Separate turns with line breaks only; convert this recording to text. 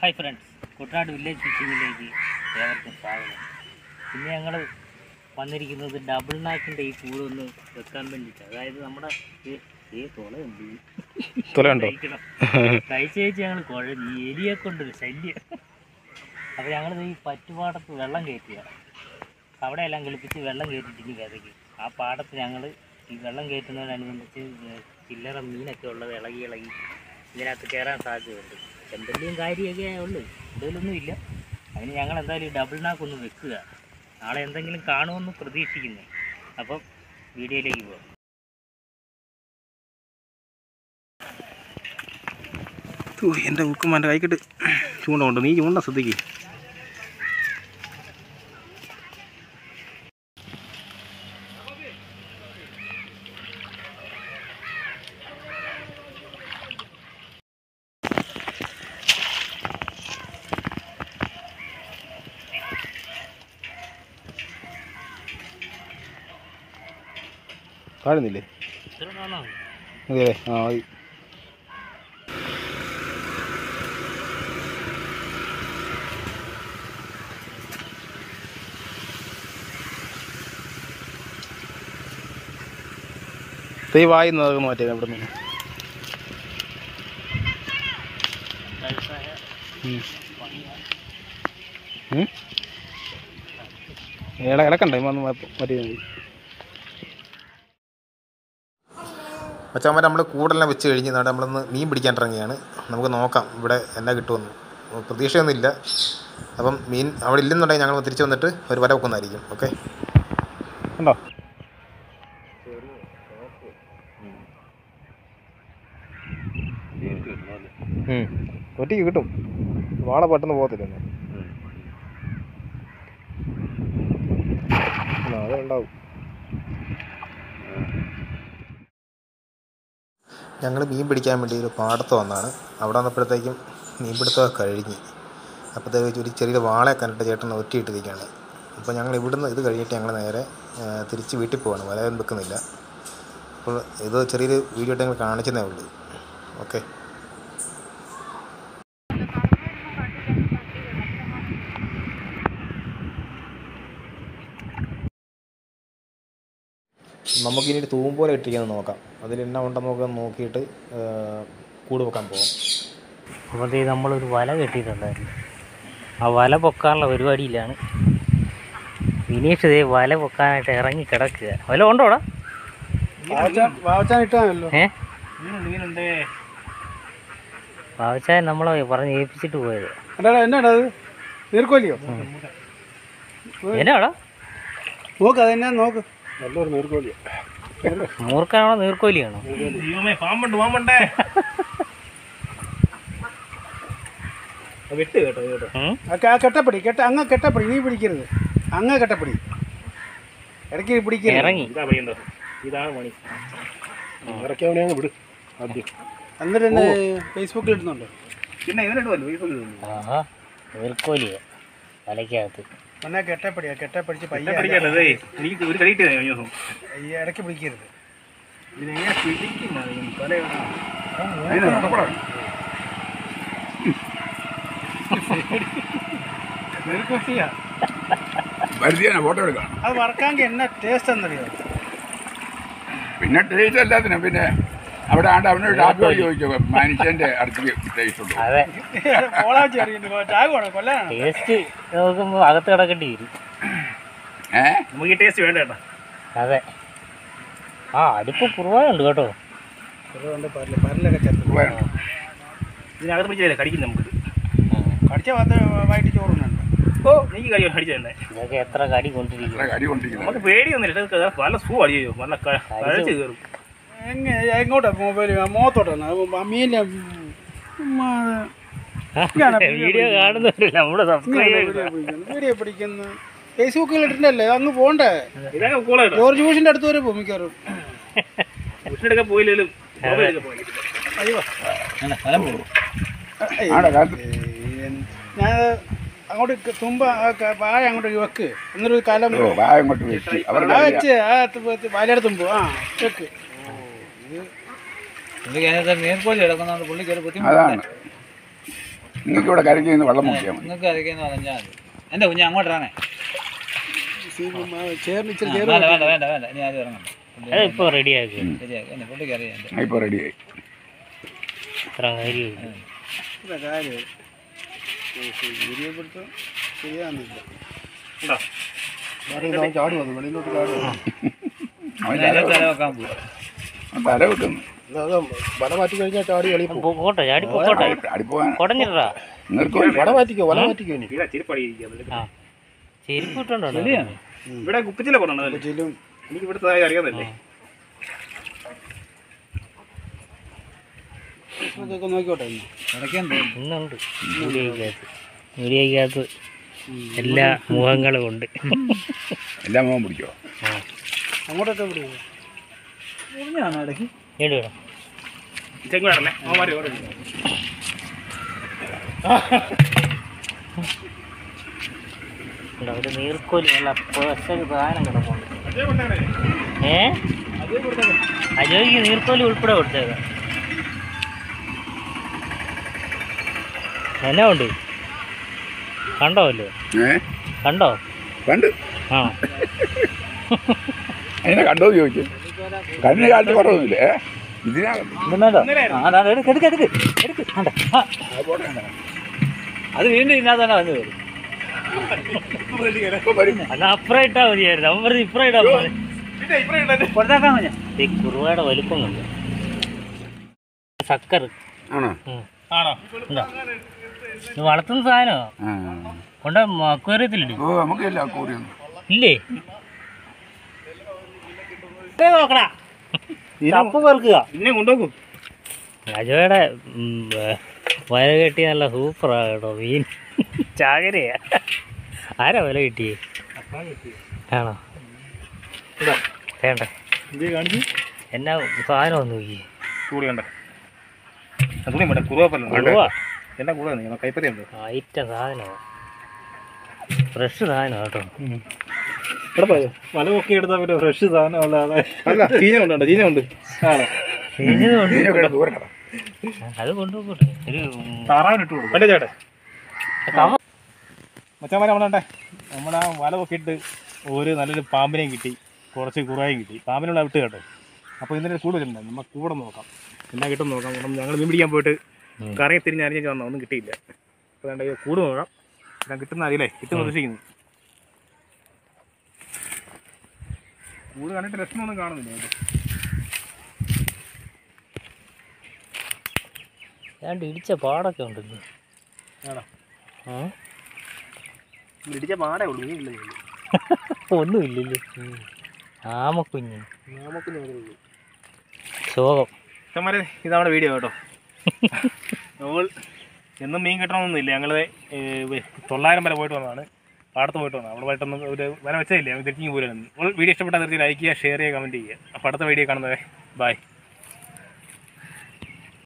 Hi friends Kuttanad village ഫിഷിങ്ങിലേക്ക് ഏവർക്കും സ്വാഗതം ഇന്ന് ഞങ്ങൾ വന്നിരിക്കുന്നത് ഡബിൾ നാക്കിൻ്റെ ഈ കൂട് ഒന്ന് വെക്കാൻ വേണ്ടിയിട്ട് അതായത് നമ്മുടെ ഈ- ഈ തുളയുണ്ട്
തുലയുണ്ടോ
കഴിക്കണം കഴിച്ച് കഴിച്ച് ഞങ്ങൾ കുഴഞ്ഞു ഈ എലിയെ കൊണ്ടൊരു ശല്യം അപ്പോൾ ഞങ്ങൾ ഈ പറ്റുപാടത്ത് വെള്ളം കയറ്റുക അവിടെയെല്ലാം കിളിപ്പിച്ച് വെള്ളം കയറ്റിട്ട് ഇനി വിതയ്ക്കും ആ പാടത്ത് ഞങ്ങൾ ഈ വെള്ളം കയറ്റുന്നതിനനുബന്ധിച്ച് ചില്ലറ മീനൊക്കെ ഉള്ളത് ഇളകി ഇളകി ഇതിനകത്ത് കയറാൻ സാധ്യതയുണ്ട് എന്തെങ്കിലും കാര്യമൊക്കെ ഉള്ളൂ കൂടുതലൊന്നും ഇല്ല അതിന് ഞങ്ങൾ എന്തായാലും ഈ ഡബിൾ നാക്ക് ഒന്ന് വെക്കുക നാളെ എന്തെങ്കിലും കാണുമെന്ന് പ്രതീക്ഷിക്കുന്നു അപ്പം വീഡിയോയിലേക്ക് പോകാം
ഓ എൻ്റെ ഉക്കുമാൻ്റെ കൈക്കിട്ട് ചൂണ്ട കൊണ്ട് നീ ചൂണ്ട ശ്രദ്ധിക്ക് കാണുന്നില്ലേ
ഇത്ര കാണാമോ
അതെ അതെ ആ മതി ഈ വായി നടക്കുന്നു മാറ്റിയത് ഇവിടെ നിന്ന്
കഴുത്തായ
ഇട ഇടക്കണ്ടേ വന്ന് മാറ്റിയത് മതി
മച്ചാന്മാർ നമ്മൾ കൂടെല്ലാം വെച്ച് കഴിഞ്ഞ് നാട് നമ്മളൊന്ന് മീൻ പിടിക്കാൻ ഇറങ്ങിയാണ് നമുക്ക് നോക്കാം ഇവിടെ എന്നാ കിട്ടുമെന്ന് പ്രതീക്ഷയൊന്നുമില്ല അപ്പം മീൻ അവിടെ ഇല്ലെന്നുണ്ടെങ്കിൽ ഞങ്ങൾ തിരിച്ച് വന്നിട്ട് ഒരു വല വെക്കുന്നതായിരിക്കും ഓക്കെ
കണ്ടോ ഒറ്റയ്ക്ക് കിട്ടും വാള പെട്ടെന്ന് പോകത്തില്ല അതുണ്ടാവും
ഞങ്ങൾ മീൻ പിടിക്കാൻ വേണ്ടി ഒരു പാടത്ത് വന്നാണ് അവിടെ വന്നപ്പോഴത്തേക്കും മീൻ പിടുത്തമൊക്കെ കഴിഞ്ഞ് അപ്പോഴത്തേക്ക് ഒരു ചെറിയ വാളയെ കണ്ടിട്ട് ചേട്ടൻ ഒറ്റയിട്ടിരിക്കുകയാണ് അപ്പോൾ ഞങ്ങൾ ഇവിടുന്ന് ഇത് കഴിഞ്ഞിട്ട് ഞങ്ങൾ നേരെ ആ, തിരിച്ച് വീട്ടിൽ പോവാണ് വലയൊന്നും വെക്കുന്നില്ല അപ്പോൾ ഇത് ചെറിയൊരു വീഡിയോ ആയിട്ട് ഞങ്ങൾ കാണിച്ചതേ ഉള്ളൂ ഓക്കെ നമുക്കിനി ഒരു തൂമ്പ് പോലെ ഇട്ടിരിക്കുന്നത് നോക്കാം അതിൽ എന്നാ ഉണ്ടെന്ന് നമുക്ക് നോക്കിയിട്ട് ആ, കൂട് വെക്കാൻ പോകാം
അപ്പോൾ ഈ നമ്മളൊരു വല കെട്ടിയിട്ടുണ്ടായിരുന്നു ആ വല പൊക്കാനുള്ള പരിപാടിയിലാണ് വിനീഷ് ഇതേ വല പൊക്കാനായിട്ട് ഇറങ്ങി കിടക്കുക വല ഉണ്ടോടാ
വാവച്ചാനിട്ടാണല്ലോ
ഏ
മീനുണ്ട്
പാവച്ചാൻ നമ്മളെ പറഞ്ഞ് ഏൽപ്പിച്ചിട്ട് പോയത്
അല്ലാടാ എന്നാടാ അത് നീർക്കോലിയോ
എന്നാടാ
നോക്ക് അതെന്നാ നോക്ക് നല്ലൊരു നീർക്കോലിയോ
മൂർക്കാണോ നീർക്കോലിയാണോ
ദൈവമേ പാമ്പുണ്ട് പാമ്പുണ്ടേ വിട്ട് കേട്ടോ കേട്ടോ
ഉം?
ആ കെട്ടപ്പിടി കെട്ട അങ്ങ് കെട്ടപ്പിടി നീ പിടിക്കരുത് അങ്ങ് കെട്ടപ്പിടി ഇടയ്ക്ക് പിടിക്കരുത്
ഇറങ്ങി
ഇതാ പണിയുണ്ടോ ഇതാണ് പണി ഇറക്കിയവനെ അങ്ങ് വിട് ആദ്യം
എന്നിട്ട് എന്നെ ഫേസ്ബുക്കിൽ ഇടുന്നുണ്ട്
പിന്നെ ഇതിനിടുമല്ലോ ഈ പുല്ല്
ആഹാ നീർക്കോലിയ വലയ്ക്കകത്ത്
എന്നാ കെട്ടപ്പിടിയാ കെട്ടപ്പിടിച്ച് പയ്യെ
പിടിക്കല്ലേ എനിക്ക് ഒരു കടിയിട്ട് കഴിഞ്ഞ ദിവസം
ഈ ഇടയ്ക്ക് പിടിക്കരുത്
ഇതിനെങ്ങനെ പിടിക്കുന്നത് പല
നെരുക്കോട്ടിയാ
വരുത്തിയാണ് ഫോട്ടോ എടുക്കാം
അത് വറക്കാമെങ്കിൽ എന്നാ ടേസ്റ്റ് എന്നറിയോ
പിന്നെ ടേസ്റ്റ് എല്ലാത്തിനും പിന്നെ അവിടെ ആണ്ട് അവനോട് ടാപ്പി വഴി ചോദിച്ചു മനുഷ്യന്റെ ഇറച്ചിക്ക് ടേസ്റ്റ് ഉണ്ടോ
അതെ
കോളാച്ചി അറിയുന്നു ചാകുവാണോ കൊല്ലാനാണോ
ടേസ്റ്റ് നോക്കുമ്പോൾ അകത്ത് കിടക്കേണ്ടി വരും
ഏ
നമുക്ക് ഈ ടേസ്റ്റ് വേണ്ട കേട്ടോ
അതെ ആ അടുപ്പ് കുറവായുണ്ട് കേട്ടോ
കുറവുണ്ട് പരല് പരലൊക്കെ ചേർത്ത്
വേണം
ഇതിനകത്ത് പിടിച്ചതല്ലേ കടിക്കും നമുക്ക്
കടിച്ച ഭാഗത്ത് വൈകിട്ട് ചോറുന്നുണ്ട്
ഓ നീ കടി അടിച്ചു തന്നെ
ഇതൊക്കെ എത്ര കടി കൊണ്ടിരിക്കും
അത്ര കടി കൊണ്ടിരിക്കുന്നത്
നമുക്ക് പേടിയൊന്നുമില്ല ഇത് നല്ല സൂ അടിയോ നല്ല ക- കഴിച്ച് കയറും
എങ്ങനെ എങ്ങോട്ടാ മൊബൈൽ മുഖത്തോട്ടാണ് മീനെ
വീഡിയോ കാണുന്നവരില്ല നമ്മുടെ സബ്സ്ക്രൈബ്
വീഡിയോ പിടിക്കുന്നു ഫേസ്ബുക്കിൽ ഇട്ടിട്ടല്ലേ അങ്ങ് പോണ്ടേ
ഇതൊക്കെ കൂളാ കേട്ടോ
ജോർജ് ബുഷിന്റെ അടുത്ത് വരെ പോകും മിക്കവാറും
വീട്ടിലെടുക്കാൻ പോയില്ലേലും
ആടെ കാലത്ത്
ഞാൻ അങ്ങോട്ട് ക- തുമ്പ ആ ക- വാഴ അങ്ങോട്ട് വെക്ക് എന്നൊരു കലം
ഓ വായ അങ്ങോട്ട് വെച്ച് അവരുടെ
ആ വെച്ച് ആ തു- വാലയുടെ തുമ്പ് ആ വെക്ക്
പുള്ളിക്ക് അതിനകത്ത് നീർക്കോലി കിടക്കുന്നതുകൊണ്ട് പുള്ളിക്ക് ഒരു ബുദ്ധിമുട്ട്
അതാണ് നിങ്ങൾക്ക് ഇവിടെ കരയ്ക്ക് നിന്ന് വെള്ളം മുക്കിയാൽ മതി
നിങ്ങൾക്ക് അതൊക്കെയെന്ന് പറഞ്ഞാൽ മതി എൻ്റെ കുഞ്ഞ് അങ്ങോട്ട് ഇറങ്ങേ
ചേർന്ന് ഇച്ചിരി
ആ,
ചേർന്ന്
വേണ്ട വേണ്ട വേണ്ട വേണ്ട ഇനി ആരും ഇറങ്ങണ്ട
അത് ഇപ്പോൾ റെഡിയാക്കി
ശരിയാക്കി എന്നെ പുള്ളിക്ക് അറിയാം എൻ്റെ
ഇപ്പോൾ റെഡിയായി
ഇത്ര കാര്യം
ഇത്ര കാര്യം വീഡിയോപ്പെടുത്തം ചെയ്യാന്നില്ല
അവൻ ചാടും അത് വെളിയിലോട്ട് ചാടും
അവൻ
നേരെ
തല
തല വെക്കാൻ പോകും
അവൻ തല വെക്കുന്നു
അത് വല മാറ്റി കഴിഞ്ഞാൽ ചാടി കളി പോകും
പോട്ടെ ചാടി പോട്ടെ
അടിപ്പോവാൻ
കുടഞ്ഞിട്ടാ
നിങ്ങൾക്ക്
വല മാറ്റിക്കോ വല മാറ്റിക്കോ ഇനി
ആ ചെരുപ്പ് ഇട്ടുണ്ടോ
ഇവിടെ കുപ്പിച്ചില്ല പോകണം
ചെല്ലും
എനിക്ക് ഇവിടുത്തെ അറിയാതല്ലേ
ഇതൊക്കെ നോക്കിക്കോട്ടെ ഇന്ന്.
ഇടയ്ക്കാൻ തോന്നും
ഇന്നുണ്ട് വീഡിയോയ്ക്കകത്ത് വീഡിയോയ്ക്കകത്ത് എല്ലാ മുഖങ്ങളും ഉണ്ട്
എല്ലാം മോൻ പിടിക്കോ
അങ്ങോട്ടൊക്കെ വിടുക
മുറിഞ്ഞാണോ ഇടയ്ക്ക്
ഇങ്ങോട്ട് വേണം
ചെങ്ങാടല്ലേ അവന്മാര്
ഉണ്ടോ, ഒരു നീർക്കോലി നല്ല സ്പെഷ്യൽ സാധനം കിടപ്പുണ്ട് ഏ അജോയ്ക്ക് നീർക്കോലി ഉൾപ്പെടെ കൊടുത്തേക്കാം എന്നാ ഉണ്ട് കണ്ടോ അല്ലോ
ഏ
കണ്ടോ
കണ്ട്
ആ
അതിനെ കണ്ടോ എന്ന് ചോദിച്ചു കണ്ണിന് കാലത്ത് കുറവൊന്നുമില്ല ഏ ഇതിനകത്ത്
ആ അതാണ് എടുക്ക് എടുക്ക് എടുക്ക് എടുക്ക് വേണ്ട ആ, അത് വീണ്ടും ഇതിനകത്ത് തന്നെ വന്നു വരും
ഇപ്പൊ വരും
എന്നാ അപ്പുറം ഇട്ടാ മതിയായിരുന്നു അവൻ പറഞ്ഞ് ഇപ്പുറം ഇടാൻ പോലെ
പുറത്താക്കാൻ മതി
ഈ കുറുവയുടെ വലുപ്പം കണ്ടു സക്കർ
ആണോ
ആണോ
ഉണ്ടോ ഇത് വളർത്തുന്ന സാധനമോ
ആ
കൊണ്ട് അക്വേറിയത്തിലിടി
ഓ നമുക്കില്ല കൂടിയൊന്നും
ഇല്ലേ ദേ നോക്കടാ തപ്പ് പെറുക്കുക
ഇതിനെ കൊണ്ടുപോകും
അജോയുടെ വല കെട്ടി നല്ല സൂപ്പറാ കേട്ടോ മീൻ ചാകരയാ ആരാ വല കിട്ടിയേ ആണോ വേണ്ട
ഇത് കാണിച്ച്
എന്നാ സാധനം ഒന്ന് നോക്കി
കൂടി കണ്ട തുണി വേണ്ട കുറുവാപ്പല്ലോ
ഉവ്വ.
എന്നാ കൂടെ നീ കൈപ്പത്തി ഉണ്ട്
ഐറ്റം സാധനമാണ് ഫ്രഷ് സാധനം കേട്ടോ
ഇവിടെ പോയോ വല പൊക്കി എടുത്താൽ പിന്നെ ഫ്രഷ് സാധനം അല്ലാതെ അല്ല ചീഞ്ഞ കൊണ്ടുണ്ട് ചീഞ്ഞ കൊണ്ട് ആണോ
ഇനിയുണ്ട്.
ഇതിനൊക്കെ എടുത്ത് ദൂരെ കിട
അത് കൊണ്ടുപോകട്ടെ ഒരു
താറാവിന് ഇട്ട് കൊടുക്കും അല്ലേ ചേട്ടെ
കവ-
മച്ചാമാരെ നമ്മളുണ്ടേ നമ്മുടെ ആ വല പൊക്കിയിട്ട് ഒരു നല്ലൊരു പാമ്പിനെയും കിട്ടി കുറച്ച് കുറായും കിട്ടി പാമ്പിനുള്ള വിട്ട് കേട്ടോ അപ്പോൾ ഇതിൻ്റെ കൂടെ വെച്ചിട്ടുണ്ടായിരുന്നു നമുക്ക് കൂടെ നോക്കാം എന്നാ കിട്ടും നോക്കാം കാരണം ഞങ്ങൾ മീൻ പിടിക്കാൻ പോയിട്ട്
ഉം.
കറങ്ങി തിരിഞ്ഞ് അരിഞ്ഞ് വന്നോ ഒന്നും കിട്ടിയില്ല അപ്പോൾ വേണ്ട കൂട് നോക്കാം ഞാൻ കിട്ടുന്ന അറിയില്ലേ കിട്ടും പ്രതീക്ഷിക്കുന്നു കൂട് കണ്ടിട്ട് രസമൊന്നും കാണുന്നില്ല കേട്ടോ.
ഏതാണ്ട് ഇടിച്ച പാടൊക്കെ ഉണ്ടല്ലോ
ആണോ
ആ
ഇടിച്ച പാടേ ഉള്ളൂ മീനില്ല ഇതില്.
ഒന്നുമില്ലല്ലോ ആമക്കുഞ്ഞ്
നമുക്ക് നോക്കുന്നുള്ളൂ
ശോകം
ചമ്മാരെ ഇത് നമ്മുടെ വീഡിയോ കേട്ടോ നമ്മൾ എന്നും മീൻ കിട്ടണമെന്നൊന്നുമില്ല ഞങ്ങൾ തൊള്ളായിരം വരെ പോയിട്ട് വന്നതാണ് പാടത്ത് പോയിട്ട് വന്നതാണ് അവിടെ പോയിട്ടൊന്നും ഒരു വര വെച്ചതില്ല ഞങ്ങൾ തിരിച്ചു പോലും വീഡിയോ ഇഷ്ടപ്പെട്ടാൽ നിർത്തി ലൈക്ക് ചെയ്യുക ഷെയർ ചെയ്യുക കമൻറ്റ് ചെയ്യുക അപ്പോൾ അടുത്ത വീഡിയോ കാണുന്നത് ബൈ